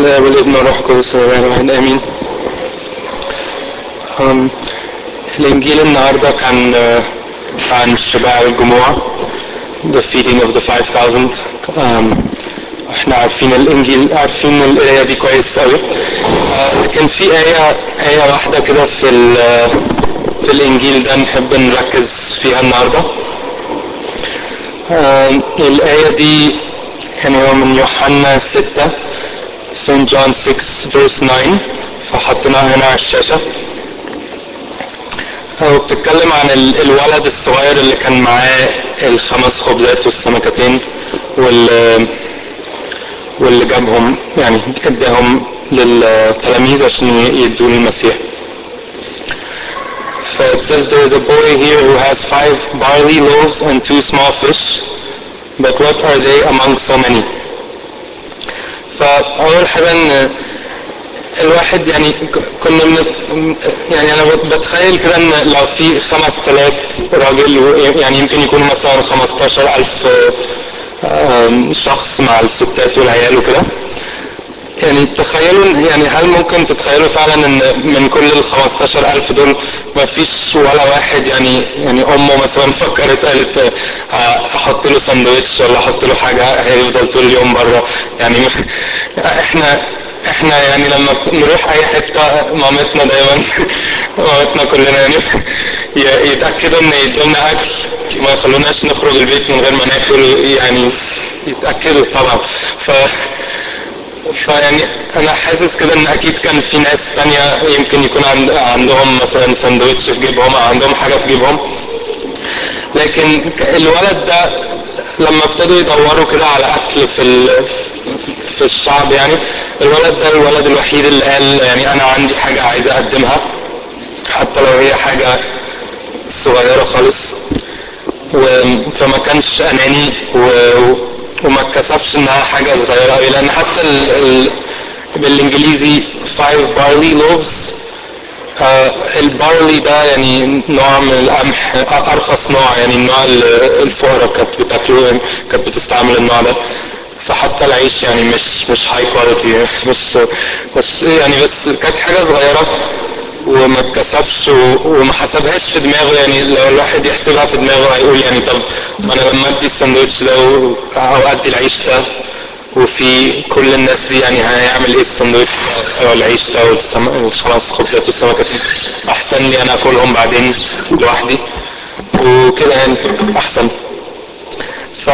الله والابن والروح القدس الواحد امين أم، الانجيل النهارده كان آه، عن شباع الجموع the feeding of the 5000 أم، احنا عارفين الانجيل عارفين الايه دي كويس قوي آه، لكن في ايه ايه واحده كده في ال- في الانجيل ده نحب نركز فيها النهارده آم، الآية دي يعني هو من يوحنا 6 St. John 6 verse 9 فحطيناها هنا على الشاشة هو بتتكلم عن ال- الولد الصغير اللي كان معاه الخمس خبزات والسمكتين وال واللي جابهم يعني اداهم للتلاميذ عشان ي- يدوا للمسيح. So it says there is a boy here who has five barley loaves and two small fish, but what are they among so many? فأول حاجة إن الواحد يعني ك- كنا من يعني أنا بت- بتخيل كده إن لو في 5000 راجل و- يعني يمكن يكونوا مثلا 15000 آم، شخص مع الستات والعيال وكده يعني تخيلوا يعني هل ممكن تتخيلوا فعلا ان من كل ال 15000 دول ما فيش ولا واحد يعني يعني امه مثلا فكرت قالت آه، احط له ساندوتش ولا احط له حاجه هيفضل طول اليوم بره يعني احنا احنا يعني لما نروح اي حته مامتنا دايما مامتنا كلنا يعني ي- يتاكدوا ان يدونا اكل ما يخلوناش نخرج البيت من غير ما ناكل يعني يتاكدوا طبعا ف فيعني انا حاسس كده ان اكيد كان في ناس تانية يمكن يكون عند عندهم مثلا سندوتش في جيبهم او عندهم حاجة في جيبهم لكن ك- الولد ده لما ابتدوا يدوروا كده على اكل في ال... في الشعب يعني الولد ده الولد الوحيد اللي قال يعني انا عندي حاجة عايز اقدمها حتى لو هي حاجة صغيرة خالص و- فما كانش اناني و... وما اتكسفش انها حاجه صغيره قوي لان حتى ال... ال... بالانجليزي five barley loaves آه البارلي ده يعني نوع من القمح آه، ارخص نوع يعني النوع ال- الفقراء كانت بتاكله كانت بتستعمل النوع ده فحتى العيش يعني مش مش هاي كواليتي مش مش يعني بس كانت حاجه صغيره وما اتكسفش و- وما حسبهاش في دماغه يعني لو الواحد يحسبها في دماغه هيقول يعني طب ما انا لما ادي الساندوتش ده و- او ادي العيش ده وفي كل الناس دي يعني هيعمل ايه الساندوتش ده او العيش ده والسم... الخمس خبزات والسمكتين احسن لي انا اكلهم بعدين لوحدي وكده يعني احسن ف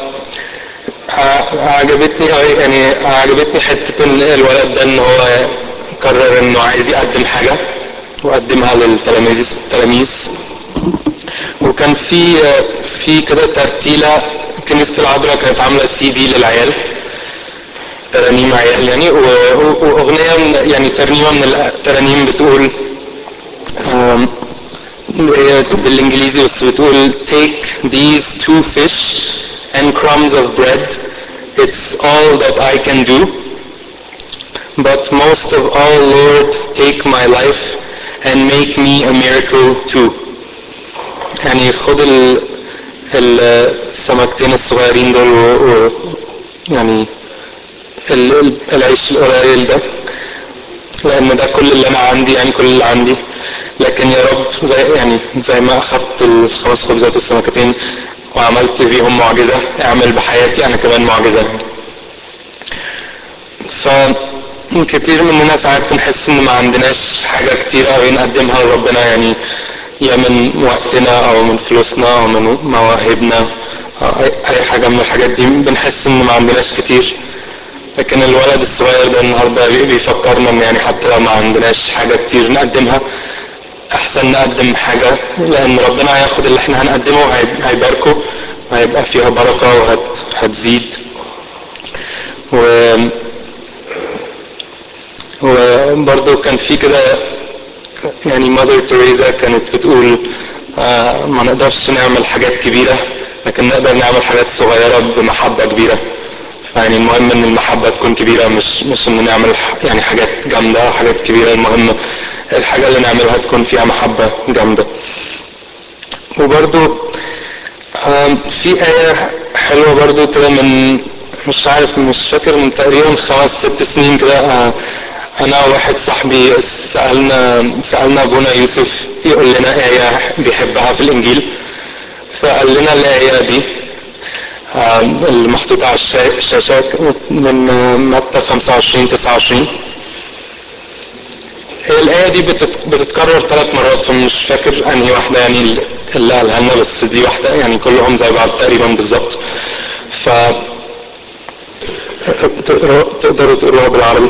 ع- عجبتني أوي يعني عجبتني حتة إن الولد ده إن هو قرر إنه عايز يقدم حاجة وقدمها للتلاميذ التلاميذ وكان في في كده ترتيلة كنيسة العذراء كانت عاملة سي دي للعيال ترانيم عيال يعني و- و- وأغنية من يعني ترنيمة من الترانيم بتقول آم، هي بالانجليزي بس بتقول take these two fish and crumbs of bread it's all that I can do but most of all Lord take my life and make me a miracle too يعني خد ال السمكتين الصغيرين دول و, و يعني ال- ال- العيش القليل ده لان ده كل اللي انا عندي يعني كل اللي عندي لكن يا رب زي يعني زي ما اخدت الخمس خبزات والسمكتين وعملت فيهم معجزه اعمل بحياتي انا كمان معجزه ف كتير مننا ساعات بنحس ان ما عندناش حاجه كتير قوي نقدمها لربنا يعني يا من وقتنا او من فلوسنا او من مواهبنا أو اي أي حاجه من الحاجات دي بنحس ان ما عندناش كتير لكن الولد الصغير ده النهارده بي- بيفكرنا ان يعني حتى لو ما عندناش حاجه كتير نقدمها احسن نقدم حاجه لان ربنا هياخد اللي احنا هنقدمه وهي- هيباركه وهيبقى فيها بركه وهتزيد و وبرضه كان في كده يعني ماذر تريزا كانت بتقول آه ما نقدرش نعمل حاجات كبيرة لكن نقدر نعمل حاجات صغيرة بمحبة كبيرة يعني المهم ان المحبة تكون كبيرة مش مش ان نعمل ح- يعني حاجات جامدة أو حاجات كبيرة المهم الحاجة اللي نعملها تكون فيها محبة جامدة وبرضو آم، في آية حلوة برضو كده من مش عارف مش فاكر من تقريبا خمس ست سنين كده آه، انا وواحد صاحبي سالنا سالنا ابونا يوسف يقول لنا ايه بيحبها في الانجيل فقال لنا الايه دي آه، المحطوطه على الشا- الشاشه من آه، متى 25 29 هي الآية دي بتت- بتتكرر ثلاث مرات فمش فاكر أنهي واحدة يعني اللي قالها لنا بس دي واحدة يعني كلهم زي بعض تقريبا بالظبط ف تقرأ- تقدروا تقروها بالعربي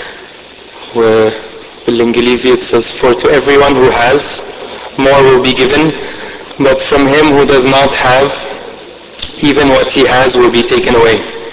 وبالإنجليزي it says for to everyone who has more will be given but from him who does not have even what he has will be taken away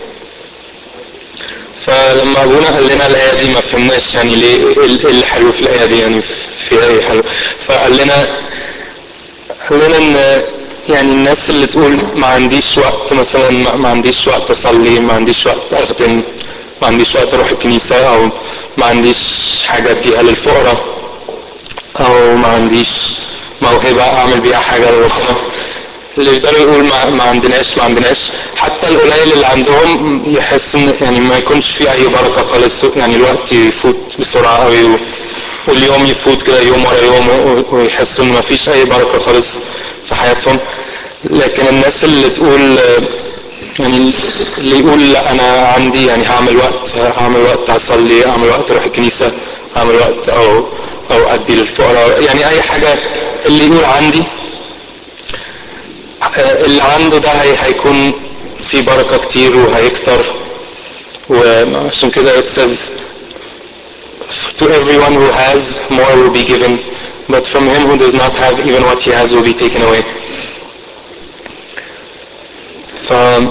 فلما ابونا قال لنا الايه دي ما فهمناش يعني ليه ايه إيه اللي حلو في الايه دي يعني فيها ايه حلو فقال لنا قال لنا ان يعني الناس اللي تقول ما عنديش وقت مثلا ما ما عنديش وقت اصلي ما عنديش وقت اخدم ما عنديش وقت اروح الكنيسه او ما عنديش حاجه اديها للفقراء او ما عنديش موهبه اعمل بيها حاجه لربنا اللي يقدروا يقول ما, ما عندناش ما عندناش حتى القليل اللي عندهم يحس ان يعني ما يكونش في اي بركه خالص يعني الوقت يفوت بسرعه قوي و- واليوم يفوت كده يوم ورا يوم و- ويحسوا ان ما فيش اي بركه خالص في حياتهم لكن الناس اللي تقول يعني اللي يقول لا انا عندي يعني هعمل وقت هعمل وقت اصلي اعمل وقت اروح الكنيسه اعمل وقت او او ادي للفقراء يعني اي حاجه اللي يقول عندي اللي عنده ده هي هيكون في بركة كتير وهيكتر وعشان كده it says to everyone who has more will be given but from him who does not have even what he has will be taken away ف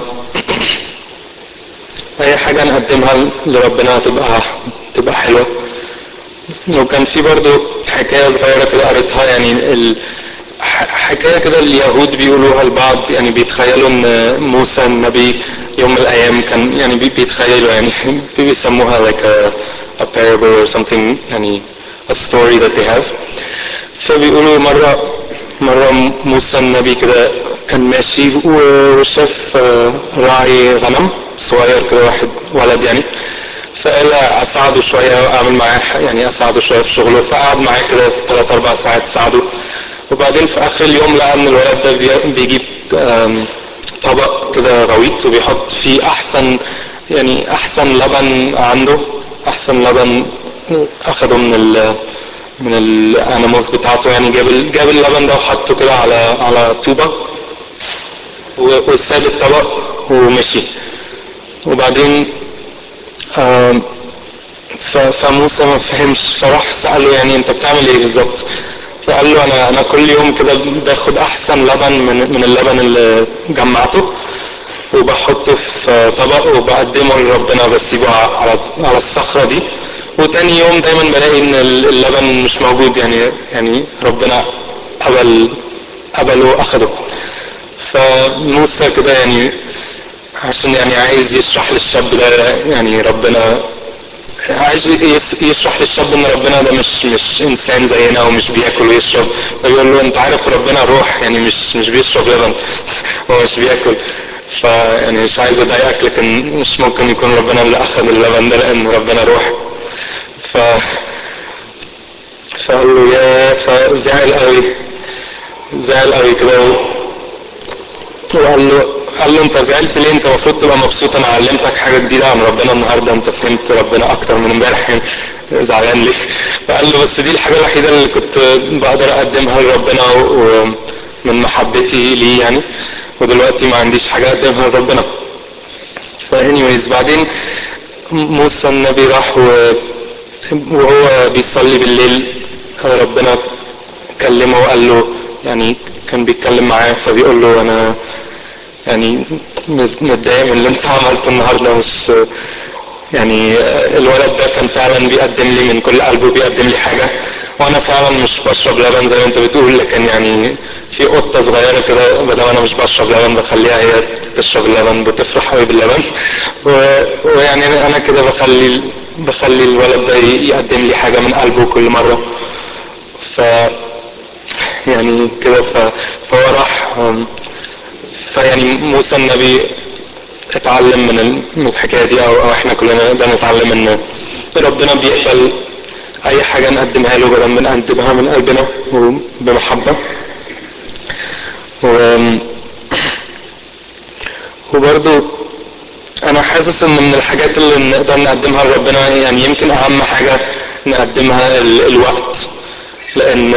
أي حاجة نقدمها لربنا تبقى تبقى حلوة وكان في برضو حكاية صغيرة كده قريتها يعني ال... ح- حكاية كده اليهود بيقولوها البعض يعني بيتخيلوا ان موسى النبي يوم من الايام كان يعني بي- بيتخيلوا يعني بيسموها like a, a parable or something يعني a story that they have فبيقولوا مرة مرة موسى النبي كده كان ماشي و- وشاف آه، راعي غنم صغير كده واحد ولد يعني فقال اساعده شويه واعمل معاه ح- يعني اساعده شويه في شغله فقعد معاه كده ثلاث اربع ساعات ساعده وبعدين في اخر اليوم لقى ان الولد ده بي- بيجيب آم، طبق كده غويط وبيحط فيه احسن يعني احسن لبن عنده احسن لبن اخده من ال من الاناموس بتاعته يعني جاب ال- جاب اللبن ده وحطه كده على على طوبه و- وساب الطبق ومشي وبعدين آم، ف- فموسى ما فهمش فراح سأله يعني انت بتعمل ايه بالظبط فقال له انا انا كل يوم كده باخد احسن لبن من من اللبن اللي جمعته وبحطه في طبق وبقدمه لربنا بسيبه على على الصخرة دي وتاني يوم دايما بلاقي ان اللبن مش موجود يعني يعني ربنا قبل قبله واخده فموسى كده يعني عشان يعني عايز يشرح للشاب ده يعني ربنا عايز يس- يشرح للشاب ان ربنا ده مش مش انسان زينا ومش بياكل ويشرب فيقول له انت عارف ربنا روح يعني مش مش بيشرب لبن هو مش بياكل فيعني مش عايز اضايقك لكن مش ممكن يكون ربنا اللي اخذ اللبن ده لان ربنا روح ف فقال له يا فزعل قوي زعل قوي كده وقال له قال له انت زعلت ليه انت المفروض تبقى مبسوط انا علمتك حاجه جديده عن ربنا النهارده انت فهمت ربنا اكتر من امبارح يعني زعلان ليه فقال له بس دي الحاجه الوحيده اللي كنت بقدر اقدمها لربنا ومن محبتي ليه يعني ودلوقتي ما عنديش حاجه اقدمها لربنا فانيويز بعدين موسى النبي راح و- وهو بيصلي بالليل ربنا كلمه وقال له يعني كان بيتكلم معاه فبيقول له انا يعني مز- متضايق من اللي انت عملته النهارده مش يعني الولد ده كان فعلا بيقدم لي من كل قلبه بيقدم لي حاجه وانا فعلا مش بشرب لبن زي ما انت بتقول لكن يعني في قطه صغيره كده بدل انا مش بشرب لبن بخليها هي تشرب اللبن بتفرح قوي باللبن و- ويعني انا أنا كده بخلي بخلي الولد ده يقدم لي حاجه من قلبه كل مره ف يعني كده ف... فهو راح أم، فيعني موسى النبي اتعلم من من الحكايه دي او, أو احنا كلنا نقدر نتعلم ان ربنا بيقبل اي حاجه نقدمها له بدل ما نقدمها من قلبنا وبمحبه و وبرضو انا حاسس ان من الحاجات اللي نقدر نقدمها لربنا يعني يمكن اهم حاجه نقدمها ال- الوقت لان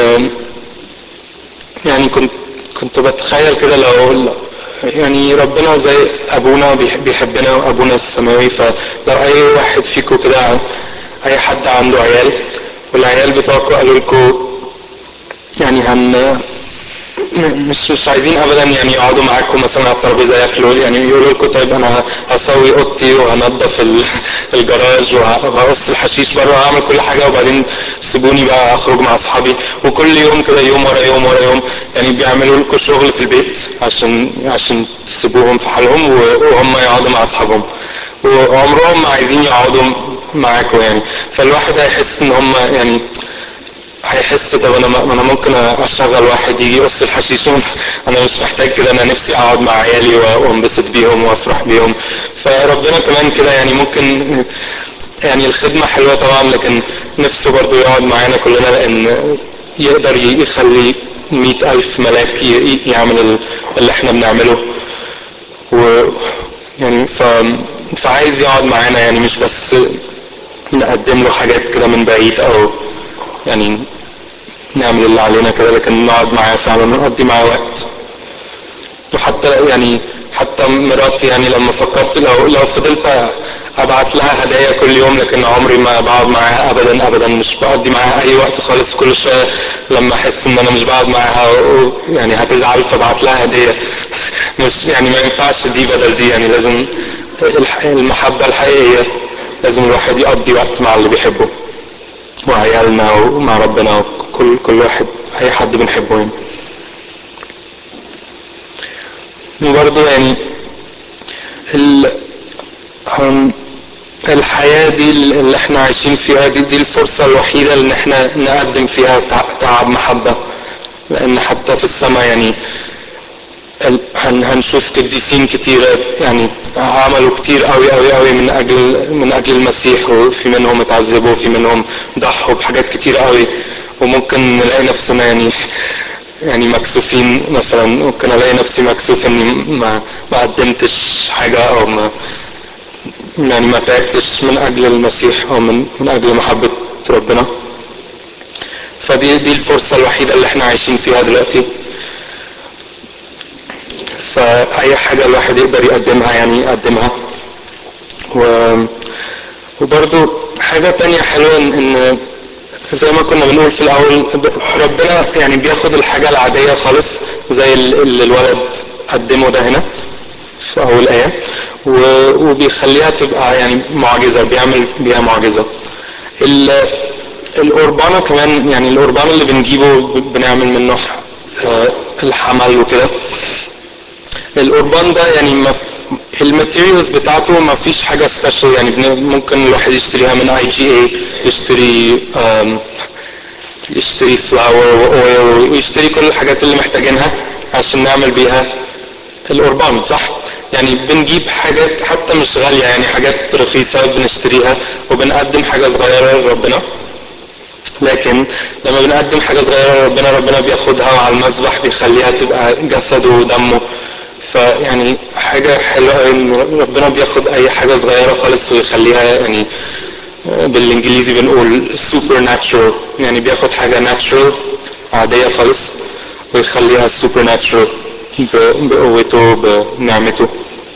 يعني كنت كنت بتخيل كده لو يعني ربنا زي ابونا بيح- بيحبنا وابونا السماوي فلو اي واحد فيكم كده اي حد عنده عيال والعيال بتوعكم قالوا لكم يعني هن مش مش عايزين ابدا يعني يقعدوا معاكم مثلا على الترابيزه ياكلوا يعني يقولوا لكم طيب انا هسوي اوضتي وهنضف ال- الجراج وه- وهقص الحشيش بره وهعمل كل حاجه وبعدين سيبوني بقى اخرج مع اصحابي وكل يوم كده يوم ورا يوم ورا يوم يعني بيعملوا لكم شغل في البيت عشان عشان تسيبوهم في حالهم و- وهم يقعدوا مع اصحابهم وعمرهم ما عايزين يقعدوا معاكم يعني فالواحد هيحس ان هم يعني هيحس طب انا ما انا ممكن اشغل واحد يجي يقص الحشيش انا مش محتاج كده انا نفسي اقعد مع عيالي وانبسط بيهم وافرح بيهم فربنا كمان كده يعني ممكن يعني الخدمة حلوة طبعا لكن نفسه برضو يقعد معانا كلنا لان يقدر يخلي مئة ألف ملاك ي- يعمل ال- اللي احنا بنعمله و يعني ف... فعايز يقعد معانا يعني مش بس نقدم له حاجات كده من بعيد او يعني نعمل اللي علينا كده لكن نقعد معاه فعلا ونقضي معاه وقت وحتى يعني حتى مراتي يعني لما فكرت لو لو فضلت ابعت لها هدايا كل يوم لكن عمري ما بقعد معاها ابدا ابدا مش بقضي معاها اي وقت خالص كل شويه لما احس ان انا مش بقعد معاها و- يعني هتزعل فابعت لها هديه مش يعني ما ينفعش دي بدل دي يعني لازم الح- المحبه الحقيقيه لازم الواحد يقضي وقت مع اللي بيحبه وعيالنا ومع ربنا وكل كل واحد اي حد بنحبه يعني وبرضه يعني ال هم- الحياة دي اللي احنا عايشين فيها دي دي الفرصة الوحيدة اللي احنا نقدم فيها تع- تعب محبة لأن حتى في السماء يعني ال- هن هنشوف قديسين كتيرة يعني عملوا كتير قوي قوي قوي من أجل من أجل المسيح وفي منهم اتعذبوا وفي منهم ضحوا بحاجات كتير قوي وممكن نلاقي نفسنا يعني يعني مكسوفين مثلا ممكن الاقي نفسي مكسوف اني ما ما قدمتش حاجه او ما يعني ما تعبتش من اجل المسيح او من من اجل محبه ربنا فدي دي الفرصه الوحيده اللي احنا عايشين فيها دلوقتي فاي حاجه الواحد يقدر يقدمها يعني يقدمها و وبرضو حاجة تانية حلوة إن- ان زي ما كنا بنقول في الاول ب- ربنا يعني بياخد الحاجة العادية خالص زي ال- اللي الولد قدمه ده هنا في اول ايه و- وبيخليها تبقى يعني معجزة بيعمل بيها معجزة ال- القربانة كمان يعني القربان اللي بنجيبه ب- بنعمل منه ح- آه، الحمل وكده القربان ده يعني ما ف- الماتيريالز بتاعته ما فيش حاجه سبيشال يعني بن- ممكن الواحد يشتريها من اي جي اي يشتري آم، يشتري فلاور واويل ويشتري كل الحاجات اللي محتاجينها عشان نعمل بيها القربان صح يعني بنجيب حاجات حتى مش غاليه يعني حاجات رخيصه بنشتريها وبنقدم حاجه صغيره لربنا لكن لما بنقدم حاجة صغيرة لربنا ربنا بياخدها وعلى المذبح بيخليها تبقى جسده ودمه فيعني حاجة حلوة أوي إن ربنا بياخد أي حاجة صغيرة خالص ويخليها يعني بالإنجليزي بنقول سوبر ناتشورال يعني بياخد حاجة ناتشورال عادية خالص ويخليها سوبر ناتشورال بقوته بنعمته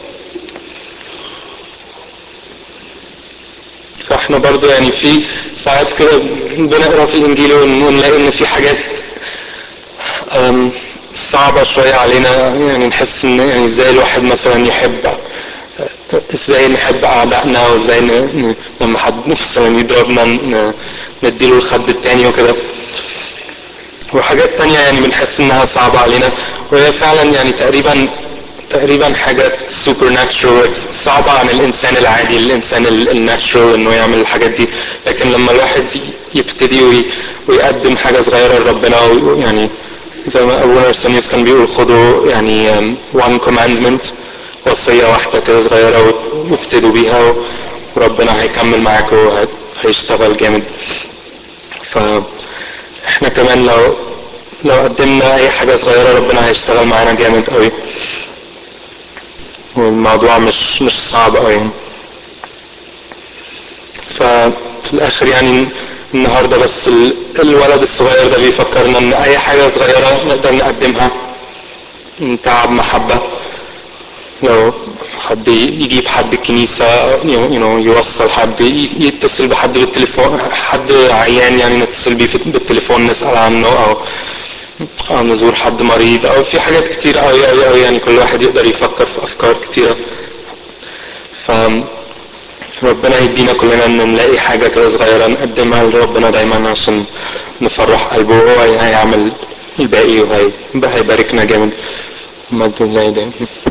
فاحنا برضو يعني في ساعات كده بنقرا في الانجيل ون- ونلاقي ان في حاجات أم، صعبة شوية علينا يعني نحس ان يعني ازاي الواحد مثلا يحب ازاي نحب اعدائنا وازاي ن... ن... لما حد مثلا يضربنا ن... نديله الخد التاني وكده وحاجات تانية يعني بنحس انها صعبة علينا وهي فعلا يعني تقريبا تقريبا حاجات سوبر ناتشورال صعبة عن الانسان العادي الانسان الناتشورال انه يعمل الحاجات دي لكن لما الواحد يبتدي وي- ويقدم حاجة صغيرة لربنا ويعني زي ما ابونا ارسانيوس كان بيقول خدوا يعني um, one commandment وصية واحدة كده صغيرة وابتدوا بيها وربنا هيكمل معاكم وهيشتغل جامد فاحنا كمان لو لو قدمنا اي حاجة صغيرة ربنا هيشتغل معانا جامد قوي والموضوع مش مش صعب قوي يعني ففي الاخر يعني النهارده بس الولد الصغير ده بيفكرنا ان اي حاجه صغيره نقدر نقدمها تعب محبه لو حد يجيب حد الكنيسة يوصل حد يتصل بحد بالتليفون حد عيان يعني نتصل بيه بالتليفون نسأل عنه أو أو نزور حد مريض أو في حاجات كتير أوي أوي أوي يعني كل واحد يقدر يفكر في أفكار كتيرة ف ربنا يدينا كلنا ان نلاقي حاجة كده صغيرة نقدمها لربنا دايما عشان نفرح قلبه وهو هيعمل الباقي وهيباركنا جامد مجد الله دايما